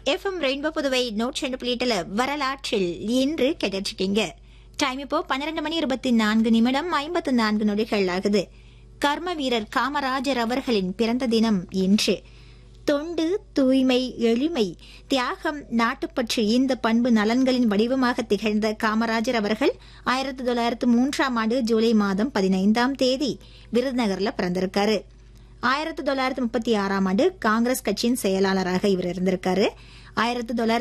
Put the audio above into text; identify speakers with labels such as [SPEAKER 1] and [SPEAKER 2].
[SPEAKER 1] FM rainbow Puduvai நூற்றி ரெண்டு புள்ளிட்டுல வரலாற்றில் இன்று கேட்டிருக்கீங்க டைம் இப்போ பன்னிரண்டு மணி இருபத்தி நான்கு நிமிடம் ஐம்பத்து நான்கு நொடிகள் ஆகுது கர்ம வீரர் காமராஜர் அவர்களின் பிறந்த தினம் இன்று தொண்டு தூய்மை எளிமை தியாகம் நாட்டுப்பற்று இந்த பண்பு நலன்களின் வடிவமாக திகழ்ந்த காமராஜர் அவர்கள் ஆயிரத்தி தொள்ளாயிரத்து மூன்றாம் ஆண்டு ஜூலை மாதம் பதினைந்தாம் தேதி விருதுநகர்ல பிறந்திருக்காரு ஆயிரத்தி தொள்ளாயிரத்தி முப்பத்தி ஆறாம் ஆண்டு காங்கிரஸ் கட்சியின் செயலாளராக இவர் இருந்திருக்காரு ஆயிரத்தி தொள்ளாயிரத்தி